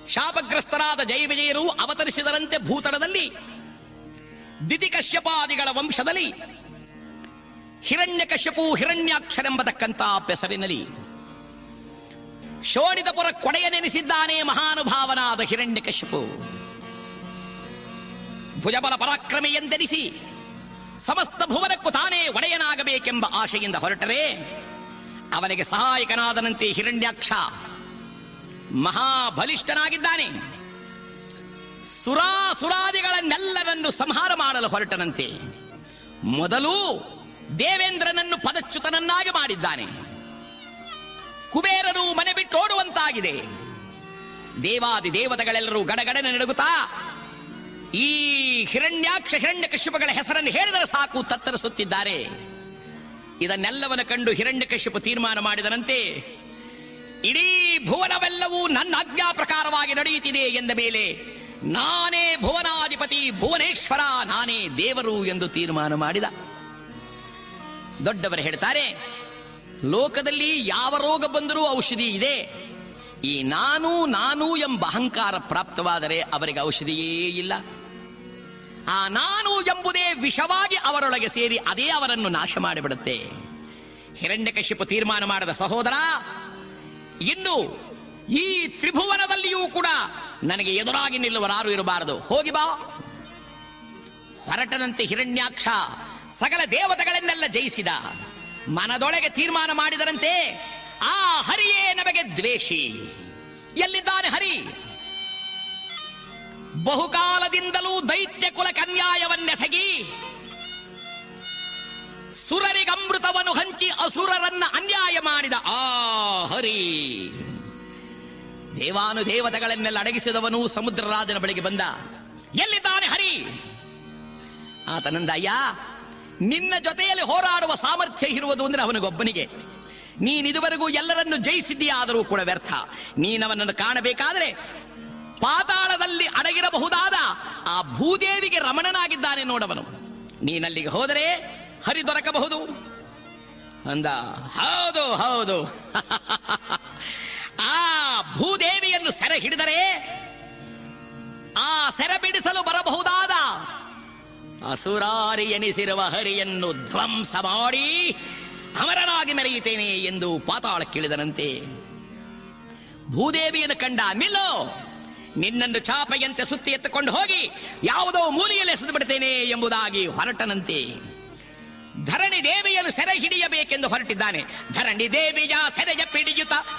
ಶಾಪಗ್ರಸ್ತರಾದ ಜಯವಿಜಯರು ಅವತರಿಸಿದರಂತೆ ಭೂತಳದಲ್ಲಿ ದಿತಿಕಶ್ಯಪಾದಿಗಳ ವಂಶದಲ್ಲಿ ಹಿರಣ್ಯಕಶ್ಯಪು ಹಿರಣ್ಯಾಕ್ಷರೆಂಬತಕ್ಕಂಥ ಪೆಸರಿನಲ್ಲಿ ಶೋಣಿತಪುರ ಕೊಡೆಯ ನೆನೆಸಿದ್ದಾನೆ ಮಹಾನುಭಾವನಾದ ಹಿರಣ್ಯಕಶ್ಯಪು ಭುಜಬಲ ಪರಾಕ್ರಮಿ ಎಂದೆನಿಸಿ ಸಮಸ್ತ ಭುವನಕ್ಕೂ ತಾನೇ ಒಡೆಯನಾಗಬೇಕೆಂಬ ಆಶೆಯಿಂದ ಹೊರಟರೆ ಅವನಿಗೆ ಸಹಾಯಕನಾದನಂತೆ ಹಿರಣ್ಯಾಕ್ಷ ಮಹಾಬಲಿಷ್ಠನಾಗಿದ್ದಾನೆ ಸುರಾಸುರಾದಿಗಳನ್ನೆಲ್ಲರನ್ನು ಸಂಹಾರ ಮಾಡಲು ಹೊರಟನಂತೆ ಮೊದಲು ದೇವೇಂದ್ರನನ್ನು ಪದಚ್ಯುತನನ್ನಾಗಿ ಮಾಡಿದ್ದಾನೆ ಕುಬೇರನು ಮನೆ ಬಿಟ್ಟು ಓಡುವಂತಾಗಿದೆ ದೇವಾದಿ ದೇವತೆಗಳೆಲ್ಲರೂ ಗಡಗಡನೆ ನಡುಗುತ್ತಾ ಈ ಹಿರಣ್ಯಾಕ್ಷ ಹಿರಣ್ಯ ಕಶ್ಯಪಗಳ ಹೆಸರನ್ನು ಹೇಳಿದರೆ ಸಾಕು ತತ್ತರಿಸುತ್ತಿದ್ದಾರೆ ಇದನ್ನೆಲ್ಲವನ್ನು ಕಂಡು ಹಿರಣ್ಯಕಶ್ಯಪು ತೀರ್ಮಾನ ಮಾಡಿದನಂತೆ ಇಡೀ ಭುವನವೆಲ್ಲವೂ ನನ್ನ ಆಜ್ಞಾ ಪ್ರಕಾರವಾಗಿ ನಡೆಯುತ್ತಿದೆ ಎಂದ ಮೇಲೆ ನಾನೇ ಭುವನಾಧಿಪತಿ ಭುವನೇಶ್ವರ ನಾನೇ ದೇವರು ಎಂದು ತೀರ್ಮಾನ ಮಾಡಿದ ದೊಡ್ಡವರು ಹೇಳ್ತಾರೆ ಲೋಕದಲ್ಲಿ ಯಾವ ರೋಗ ಬಂದರೂ ಔಷಧಿ ಇದೆ ಈ ನಾನು ನಾನು ಎಂಬ ಅಹಂಕಾರ ಪ್ರಾಪ್ತವಾದರೆ ಅವರಿಗೆ ಔಷಧಿಯೇ ಇಲ್ಲ ಆ ನಾನು ಎಂಬುದೇ ವಿಷವಾಗಿ ಅವರೊಳಗೆ ಸೇರಿ ಅದೇ ಅವರನ್ನು ನಾಶ ಮಾಡಿಬಿಡುತ್ತೆ ಹಿರಣ್ಯಕಶಿಪು ತೀರ್ಮಾನ ಮಾಡಿದ ಸಹೋದರ ಇನ್ನು ಈ ತ್ರಿಭುವನದಲ್ಲಿಯೂ ಕೂಡ ನನಗೆ ಎದುರಾಗಿ ನಿಲ್ಲುವರಾರು ಇರಬಾರದು ಹೋಗಿ ಬಾ ಹೊರಟನಂತೆ ಹಿರಣ್ಯಾಕ್ಷ ಸಕಲ ದೇವತೆಗಳನ್ನೆಲ್ಲ ಜಯಿಸಿದ ಮನದೊಳಗೆ ತೀರ್ಮಾನ ಮಾಡಿದರಂತೆ ಆ ಹರಿಯೇ ನಮಗೆ ದ್ವೇಷಿ ಎಲ್ಲಿದ್ದಾನೆ ಹರಿ ಬಹುಕಾಲದಿಂದಲೂ ದೈತ್ಯ ಕುಲ ಕನ್ಯಾಯವನ್ನೆಸಗಿ ಸುರರಿಗಮೃತವನ್ನು ಹಂಚಿ ಅಸುರರನ್ನ ಅನ್ಯಾಯ ಮಾಡಿದ ಆ ಹರಿ ದೇವಾನು ದೇವತೆಗಳನ್ನೆಲ್ಲ ಅಡಗಿಸಿದವನು ಸಮುದ್ರರಾಜನ ಬಳಿಗೆ ಬಂದ ಎಲ್ಲಿದ್ದಾನೆ ಹರಿ ಆತನಂದ ಅಯ್ಯ ನಿನ್ನ ಜೊತೆಯಲ್ಲಿ ಹೋರಾಡುವ ಸಾಮರ್ಥ್ಯ ಇರುವುದು ಅಂದ್ರೆ ಅವನಿಗೊಬ್ಬನಿಗೆ ನೀನಿದುವರೆಗೂ ಎಲ್ಲರನ್ನು ಜಯಿಸಿದ್ದೀಯಾದರೂ ಕೂಡ ವ್ಯರ್ಥ ನೀನವನನ್ನು ಕಾಣಬೇಕಾದ್ರೆ ಪಾತಾಳದಲ್ಲಿ ಅಡಗಿರಬಹುದಾದ ಆ ಭೂದೇವಿಗೆ ರಮಣನಾಗಿದ್ದಾನೆ ನೋಡವನು ನೀನಲ್ಲಿಗೆ ಹೋದರೆ ಹರಿ ದೊರಕಬಹುದು ಅಂದ ಹೌದು ಹೌದು ಆ ಭೂದೇವಿಯನ್ನು ಸೆರೆ ಹಿಡಿದರೆ ಆ ಸೆರೆ ಬಿಡಿಸಲು ಬರಬಹುದಾದ ಅಸುರಾರಿ ಎನಿಸಿರುವ ಹರಿಯನ್ನು ಧ್ವಂಸ ಮಾಡಿ ಅಮರನಾಗಿ ಮೆರೆಯುತ್ತೇನೆ ಎಂದು ಪಾತಾಳಕ್ಕಿಳಿದನಂತೆ ಭೂದೇವಿಯನ್ನು ಕಂಡ ನಿಲ್ಲೋ ನಿನ್ನನ್ನು ಚಾಪೆಯಂತೆ ಸುತ್ತಿ ಎತ್ತುಕೊಂಡು ಹೋಗಿ ಯಾವುದೋ ಮೂಲೆಯಲ್ಲಿ ಎಸೆದು ಬಿಡ್ತೇನೆ ಎಂಬುದಾಗಿ ಹೊರಟನಂತೆ ಧರಣಿ ದೇವಿಯನ್ನು ಸೆರೆ ಹಿಡಿಯಬೇಕೆಂದು ಹೊರಟಿದ್ದಾನೆ ಧರಣಿ ದೇವಿಯ ಸೆರೆಯ ಪಿಡಿಯುತ್ತ